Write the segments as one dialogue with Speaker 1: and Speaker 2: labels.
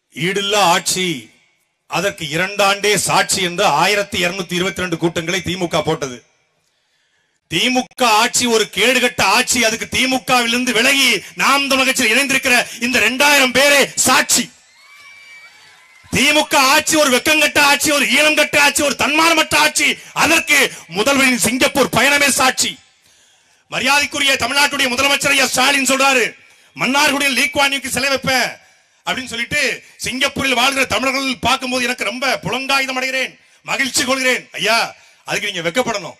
Speaker 1: ஈடில்லா ஆட்சி அதற்கு இரண்டாண்டே சாட்சி என்று ஆயிரத்தி இருநூத்தி இருபத்தி ரெண்டு கூட்டங்களை திமுக போட்டது திமுக ஆட்சி ஒரு கேடுகட்ட ஆட்சி அதுக்கு திமுகவிலிருந்து விலகி நாம் தமிழர் கட்சியில் இணைந்திருக்கிற இந்த இரண்டாயிரம் பேரே சாட்சி திமுக ஆட்சி ஒரு வெக்கங்கட்ட ஆட்சி ஒரு ஈழங்கட்ட ஆட்சி ஒரு தன்மானமற்ற ஆட்சி அதற்கு முதல்வரின் சிங்கப்பூர் பயணமே சாட்சி மரியாதைக்குரிய தமிழ்நாட்டுடைய முதலமைச்சர் ஐயா ஸ்டாலின் சொல்றாரு மன்னார்குடியில் லீக்வானிக்கு சிலை வைப்பேன் அப்படின்னு சொல்லிட்டு சிங்கப்பூரில் வாழ்கிற தமிழர்கள் பார்க்கும்போது எனக்கு ரொம்ப புலங்காயுதம் அடைகிறேன் மகிழ்ச்சி கொள்கிறேன் ஐயா அதுக்கு நீங்க வெக்கப்படணும்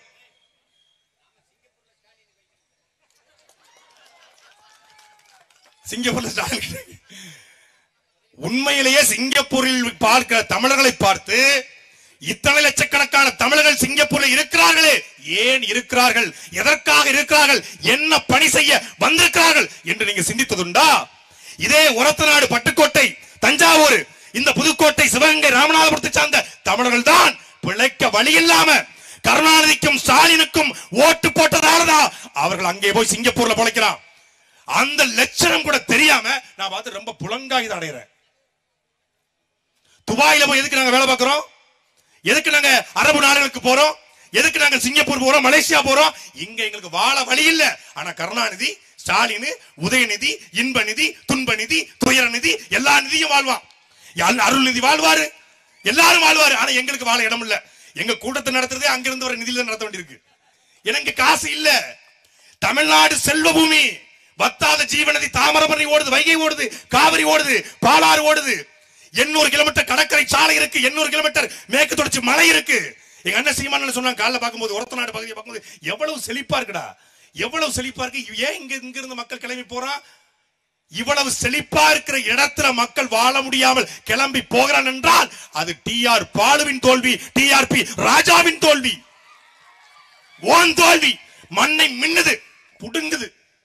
Speaker 1: சிங்கப்பூர்ல ஸ்டாலின் உண்மையிலேயே சிங்கப்பூரில் பார்க்கிற தமிழர்களை பார்த்து இத்தனை லட்சக்கணக்கான தமிழர்கள் சிங்கப்பூரில் இருக்கிறார்களே ஏன் இருக்கிறார்கள் எதற்காக இருக்கிறார்கள் என்ன பணி செய்ய வந்திருக்கிறார்கள் என்று நீங்க சிந்தித்ததுண்டா இதே உரத்தநாடு பட்டுக்கோட்டை தஞ்சாவூர் இந்த புதுக்கோட்டை சிவகங்கை ராமநாதபுரத்தை சார்ந்த தமிழர்கள் தான் பிழைக்க வழி இல்லாம கருணாநிதிக்கும் ஸ்டாலினுக்கும் ஓட்டு போட்டதாலதான் அவர்கள் அங்கே போய் சிங்கப்பூர்ல பிழைக்கிறான் அந்த லட்சணம் கூட தெரியாம நான் பார்த்து ரொம்ப புலங்காயுதம் அடைகிறேன் துபாயில போய் எதுக்கு நாங்க வேலை பார்க்கிறோம் எதுக்கு நாங்க அரபு நாடுகளுக்கு போறோம் எதுக்கு நாங்க சிங்கப்பூர் போறோம் மலேசியா போறோம் இங்க எங்களுக்கு வாழ வழி இல்ல ஆனா கருணாநிதி ஸ்டாலின் உதயநிதி இன்ப நிதி துன்ப நிதி துயர நிதி எல்லா நிதியும் வாழ்வான் யார் அருள் நிதி வாழ்வாரு எல்லாரும் வாழ்வாரு ஆனா எங்களுக்கு வாழ இடம் இல்ல எங்க கூட்டத்தை நடத்துறதே அங்கிருந்து வர நிதியில நடத்த வேண்டியிருக்கு எனக்கு காசு இல்ல தமிழ்நாடு செல்வ பூமி வத்தாத ஜீவநதி தாமிரபரணி ஓடுது வைகை ஓடுது காவிரி ஓடுது பாலாறு ஓடுது எண்ணூறு கிலோமீட்டர் கடற்கரை சாலை இருக்கு எண்ணூறு கிலோமீட்டர் மேற்கு தொடர்ச்சி மலை இருக்கு எங்க அண்ணன் சீமானன் சொன்னாங்க காலைல பார்க்கும்போது ஒரத்தநாடு பகுதியை பார்க்கும்போது எவ்வளவு செழிப்பா இருக்குடா எவ்வளவு செழிப்பா இருக்கு ஏன் இங்க இங்க இருந்து மக்கள் கிளம்பி போறான் இவ்வளவு செழிப்பா இருக்கிற இடத்துல மக்கள் வாழ முடியாமல் கிளம்பி போகிறான் என்றால் அது டிஆர் பாலுவின் தோல்வி டிஆர்பி ராஜாவின் தோல்வி ஓன் தோல்வி மண்ணை மின்னுது புடுங்குது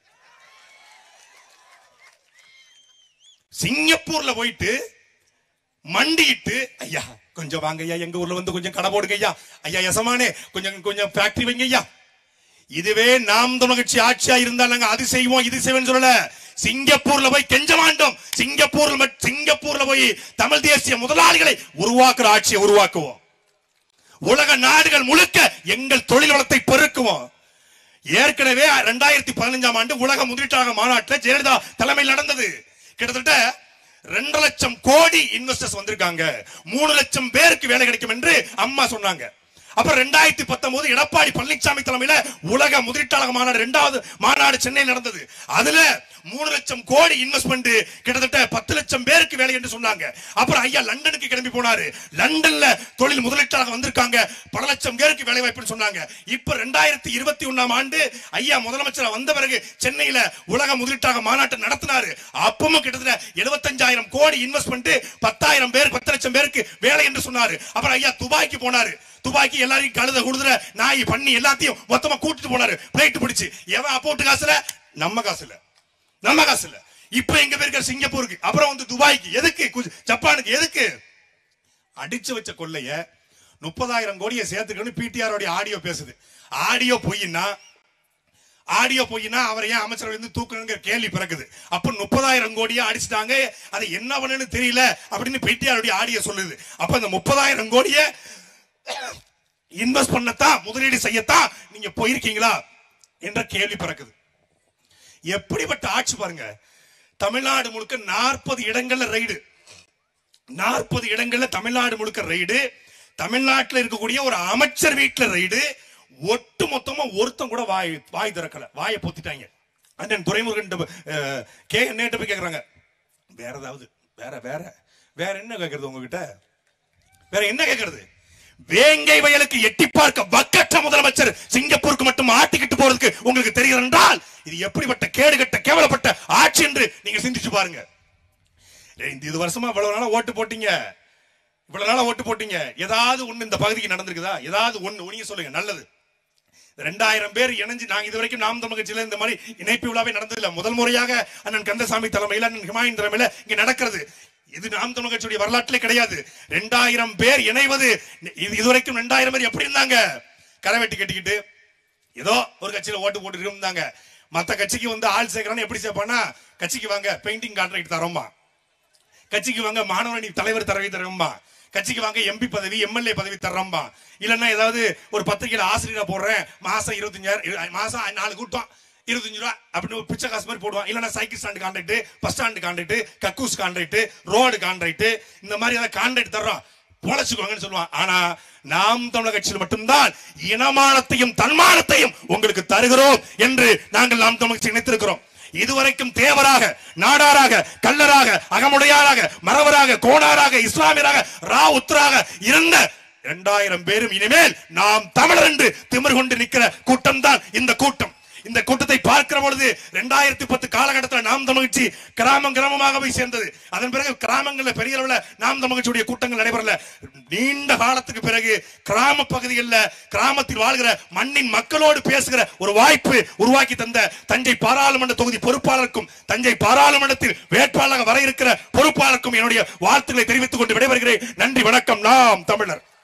Speaker 1: சிங்கப்பூர்ல போயிட்டு மண்டிட்டு ஐயா கொஞ்சம் வாங்க ஐயா எங்க ஊர்ல வந்து கொஞ்சம் கடை போடுங்க ஐயா ஐயா எசமானே கொஞ்சம் கொஞ்சம் ஃபேக்டரி வைங்க ஐயா இதுவே நாம் தமிழ் கட்சி ஆட்சியா இருந்தா நாங்க அது செய்வோம் இது செய்வோம் சொல்லல சிங்கப்பூர்ல போய் கெஞ்ச மாட்டோம் சிங்கப்பூர்ல மட்- சிங்கப்பூர்ல போய் தமிழ் தேசிய முதலாளிகளை உருவாக்குற ஆட்சியை உருவாக்குவோம் உலக நாடுகள் முழுக்க எங்கள் தொழில் வளத்தை பெருக்குவோம் ஏற்கனவே ரெண்டாயிரத்தி பதினஞ்சாம் ஆண்டு உலக முதலீட்டாளர் மாநாட்டில் ஜெயலலிதா தலைமையில் நடந்தது கிட்டத்தட்ட ரெண்டு லட்சம் கோடி இன்வெஸ்டர்ஸ் வந்திருக்காங்க மூணு லட்சம் பேருக்கு வேலை கிடைக்கும் என்று அம்மா சொன்னாங்க அப்புறம் ரெண்டாயிரத்தி பத்தொன்பது எடப்பாடி பழனிசாமி தலைமையில உலக முதலீட்டாளர் மாநாடு இரண்டாவது மாநாடு சென்னையில் நடந்தது அதுல மூணு லட்சம் கோடி இன்வெஸ்ட்மெண்ட் கிட்டத்தட்ட பத்து லட்சம் பேருக்கு வேலை என்று சொன்னாங்க அப்புறம் ஐயா லண்டனுக்கு கிளம்பி போனாரு லண்டன்ல தொழில் முதலீட்டாளர் வந்திருக்காங்க பல லட்சம் பேருக்கு வேலை வாய்ப்புன்னு சொன்னாங்க இப்ப ரெண்டாயிரத்தி இருபத்தி ஒண்ணாம் ஆண்டு ஐயா முதலமைச்சர் வந்த பிறகு சென்னையில உலக முதலீட்டாளர் மாநாட்டை நடத்தினாரு அப்பவும் கிட்டத்தட்ட எழுபத்தஞ்சாயிரம் கோடி இன்வெஸ்ட்மெண்ட் பத்தாயிரம் பேர் பத்து லட்சம் பேருக்கு வேலை என்று சொன்னாரு அப்புறம் ஐயா துபாய்க்கு போனாரு துபாய்க்கு எல்லாரையும் கழுத குடுதுற நாய் பண்ணி எல்லாத்தையும் மொத்தமா கூட்டிட்டு போனாரு பிளைட் பிடிச்சு எவன் அப்போட்டு காசுல நம்ம காசுல நம்ம காசுல இப்ப எங்க பேர் இருக்க சிங்கப்பூருக்கு அப்புறம் வந்து துபாய்க்கு எதுக்கு கு- ஜப்பானுக்கு எதுக்கு அடிச்சு வச்ச கொள்ளைய முப்பதாயிரம் கோடியை சேர்த்துக்கணும் பிடிஆர் ஆடியோ பேசுது ஆடியோ பொய்னா ஆடியோ போயினா அவரை ஏன் அமைச்சரவை இருந்து தூக்கணுங்கிற கேள்வி பிறக்குது அப்ப முப்பதாயிரம் கோடியா அடிச்சிட்டாங்க அதை என்ன பண்ணுன்னு தெரியல அப்படின்னு பிடிஆருடைய ஆடியோ சொல்லுது அப்ப இந்த முப்பதாயிரம் கோடிய இன்வெஸ்ட் பண்ணத்தான் முதலீடு செய்யத்தான் நீங்க போயிருக்கீங்களா என்ற கேள்வி பிறக்குது எப்படிப்பட்ட ஆட்சி பாருங்க தமிழ்நாடு முழுக்க நாற்பது இடங்கள்ல ரைடு நாற்பது இடங்கள்ல தமிழ்நாடு முழுக்க ரைடு தமிழ்நாட்டுல இருக்கக்கூடிய ஒரு அமைச்சர் வீட்டுல ரைடு ஒட்டு மொத்தமா ஒருத்தன் கூட வாய் வாய் திறக்கல வாயை பொத்திட்டாங்க அண்ணன் துரைமுருகன் கே நேட்ட போய் கேக்குறாங்க வேற ஏதாவது வேற வேற வேற என்ன கேக்குறது உங்ககிட்ட வேற என்ன கேக்குறது வேங்கை வயலுக்கு எட்டி பார்க்க வக்கற்ற முதலமைச்சர் சிங்கப்பூருக்கு மட்டும் ஆட்டிக்கிட்டு போறதுக்கு உங்களுக்கு தெரிகிறது என்றால் இது எப்படிப்பட்ட கேடுகட்ட கேவலப்பட்ட ஆட்சி என்று நீங்க சிந்திச்சு பாருங்க ஏய், இந்த இது வருஷமா இவ்வளவு நாளா ஓட்டு போட்டீங்க இவ்வளவு நாளா ஓட்டு போட்டீங்க ஏதாவது ஒண்ணு இந்த பகுதிக்கு நடந்திருக்குதா ஏதாவது ஒண்ணு நீங்க சொல்லுங்க நல்லது ரெண்டாயிரம் பேர் இணைஞ்சு நாங்க இது வரைக்கும் நாம் தமிழ் கட்சியில இந்த மாதிரி இணைப்பு விழாவே நடந்ததில்ல முதல் முறையாக அண்ணன் கந்தசாமி தலைமையில் அண்ணன் ஹிமாயின் தலைமையில இங்க நடக்கிறது இது நாம் தமிழ் கட்சியுடைய வரலாற்றிலே கிடையாது ரெண்டாயிரம் பேர் இணைவது இது இதுவரைக்கும் ரெண்டாயிரம் பேர் எப்படி இருந்தாங்க கரவெட்டி கட்டிக்கிட்டு ஏதோ ஒரு கட்சியில ஓட்டு போட்டு இருந்தாங்க மத்த கட்சிக்கு வந்து ஆள் சேர்க்கறான்னு எப்படி சேர்ப்பானா கட்சிக்கு வாங்க பெயிண்டிங் கான்ட்ராக்ட் தரோமா கட்சிக்கு வாங்க மாணவரணி தலைவர் தரவி தரம்பா கட்சிக்கு வாங்க எம்பி பதவி எம்எல்ஏ பதவி தர்றம்பா இல்லன்னா ஏதாவது ஒரு பத்திரிகையில ஆசிரியரா போடுறேன் மாசம் இருபத்தஞ்சாயிரம் இரு- மாசம் நாலு கூட்டம் இருபத்தஞ்சு ரூபா அப்படின்னு ஒரு பிச்சை காசு மாதிரி போடுவான் இல்லைன்னா cycle stand contract bus stand contract கக்கூஸ் கான்ட்ராக்ட் ரோடு கான்ட்ராக்ட் இந்த மாதிரி ஏதாவது கான்ட்ராக்ட் தர்றோம் பொழைச்சுக்கோங்கன்னு சொல்லுவான் ஆனா நாம் தமிழக கட்சியில் மட்டும்தான் இனமானத்தையும் தன்மானத்தையும் உங்களுக்கு தருகிறோம் என்று நாங்கள் நாம் தமிழக கட்சி நினைத்திருக்கிறோம் இதுவரைக்கும் தேவராக நாடாராக கல்லராக அகமுடையாராக மறவராக கோணாராக இஸ்லாமியராக ரா உத்தராக இருந்த இரண்டாயிரம் பேரும் இனிமேல் நாம் தமிழர் என்று திமிர் கொண்டு நிற்கிற கூட்டம் தான் இந்த கூட்டம் இந்த கூட்டத்தை பார்க்கிற பொழுது ரெண்டாயிரத்தி பத்து காலகட்டத்தில் நாம் தமிழ்ச்சி கிராமம் கிராமமாக போய் சேர்ந்தது அதன் பிறகு கிராமங்கள்ல பெரிய அளவுல நாம் தமிழ்ச்சியுடைய கூட்டங்கள் நடைபெறல நீண்ட காலத்துக்கு பிறகு கிராம பகுதிகளில் கிராமத்தில் வாழ்கிற மண்ணின் மக்களோடு பேசுகிற ஒரு வாய்ப்பு உருவாக்கி தந்த தஞ்சை பாராளுமன்ற தொகுதி பொறுப்பாளருக்கும் தஞ்சை பாராளுமன்றத்தில் வேட்பாளராக வர இருக்கிற பொறுப்பாளருக்கும் என்னுடைய வாழ்த்துக்களை தெரிவித்துக் கொண்டு விடைபெறுகிறேன் நன்றி வணக்கம் நாம் தமிழர்